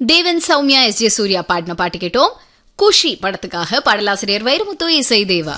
தேவன் Soumya S J Surya பாடின பாட்டு கேட்டோம் குஷி படத்துக்காக பாடலாசிரியர் வைரமுத்து இசை தேவா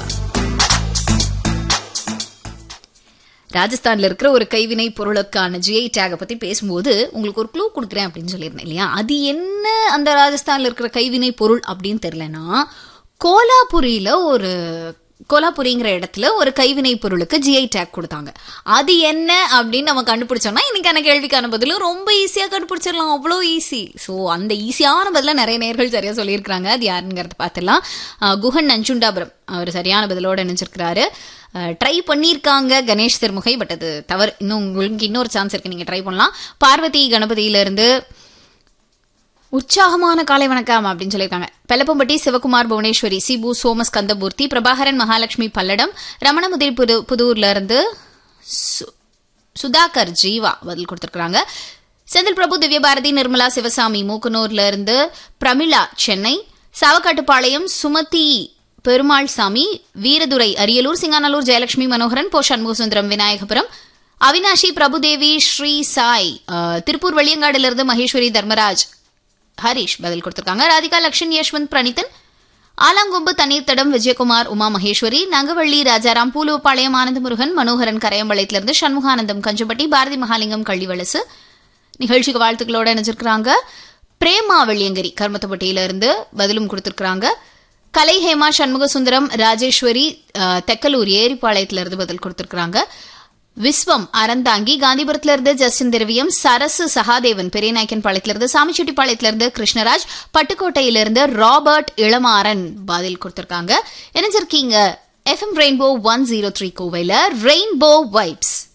ராஜஸ்தான்ல இருக்கிற ஒரு கைவினை பொருளுக்கான ஜிஐ டேகை பத்தி பேசும்போது உங்களுக்கு ஒரு க்ளூ கொடுக்குறேன் அப்படின்னு சொல்லியிருந்தேன் இல்லையா அது என்ன அந்த ராஜஸ்தான்ல இருக்கிற கைவினை பொருள் அப்படின்னு தெரியலனா கோலாபுரியில ஒரு கோலாபுரிங்கிற இடத்துல ஒரு கைவினை பொருளுக்கு ஜிஐ டேக் கொடுத்தாங்க அது என்ன அப்படின்னு நம்ம கண்டுபிடிச்சோம்னா இன்னைக்கான கேள்விக்கான பதிலும் ரொம்ப ஈஸியா கண்டுபிடிச்சிடலாம் அவ்வளோ ஈஸி ஸோ அந்த ஈஸியான பதில நிறைய நேர்கள் சரியா சொல்லியிருக்கிறாங்க அது யாருங்கிறத பார்த்துலாம் அஹ் குஹன் நஞ்சுண்டாபுரம் அவர் சரியான பதிலோட நினைச்சிருக்கிறாரு ட்ரை பண்ணியிருக்காங்க கணேஷ் திருமுகை பட் அது தவறு இன்னும் உங்களுக்கு இன்னொரு சான்ஸ் இருக்கு நீங்க ட்ரை பண்ணலாம் பார்வதி கணபதியில இருந்து உற்சாகமான காலை வணக்கம் அப்படின்னு சொல்லியிருக்காங்க பெலப்பம்பட்டி சிவகுமார் புவனேஸ்வரி சிபு சோமஸ் கந்தமூர்த்தி பிரபாகரன் மகாலட்சுமி பல்லடம் ரமணமுதிர் புது புதூர்ல இருந்து சு- சுதாகர் ஜீவா பதில் கொடுத்திருக்காங்க செந்தில் பிரபு திவ்யபாரதி நிர்மலா சிவசாமி மூக்கனூர்ல இருந்து பிரமிளா சென்னை சாவக்காட்டுப்பாளையம் சுமதி பெருமாள் சாமி வீரதுரை அரியலூர் சிங்கானல்லூர் ஜெயலட்சுமி மனோகரன் போ சண்முகசுந்தரம் விநாயகபுரம் அவினாஷி பிரபுதேவி ஸ்ரீ சாய் அஹ், திருப்பூர் வெளியங்காடுல இருந்து மகேஸ்வரி தர்மராஜ் ஹரிஷ் பதில் கொடுத்திருக்காங்க ராதிகா லக்ஷன் யஷ்வந்த் பிரணீதன் ஆலாங்கொம்பு தண்ணீர் தடம் விஜயகுமார் உமா மகேஸ்வரி நங்கவள்ளி ராஜாராம் பூலுவப்பாளையம் ஆனந்தமுருகன் மனோகரன் கரையம்பாளையத்திலிருந்து சண்முகானந்தம் கஞ்சப்பட்டி பாரதி மகாலிங்கம் கள்ளிவலசு நிகழ்ச்சிக்கு வாழ்த்துக்களோட இணைஞ்சிருக்கிறாங்க பிரேமா வெள்ளியங்கிரி கர்மத்தப்பட்டியில இருந்து பதிலும் கொடுத்திருக்கிறாங்க கலை ஹேமா சண்முக சுந்தரம் ராஜேஸ்வரி அஹ், தெக்கலூர் ஏரிப்பாளையத்துல இருந்து பதில் கொடுத்திருக்கிறாங்க விஸ்வம் அறந்தாங்கி காந்திபுரத்துல இருந்து ஜஸ்டின் திரவியம் சரசு சகாதேவன் பெரியநாயக்கன் பாளையத்துல இருந்து சாமிச்செட்டி பாளையத்துல இருந்து கிருஷ்ணராஜ் பட்டுக்கோட்டையில இருந்து ராபர்ட் இளமாறன் பதில் கொடுத்திருக்காங்க இணைஞ்சிருக்கீங்க FM rainbow one zero three கோவையில ரெயின்போ வைப்ஸ்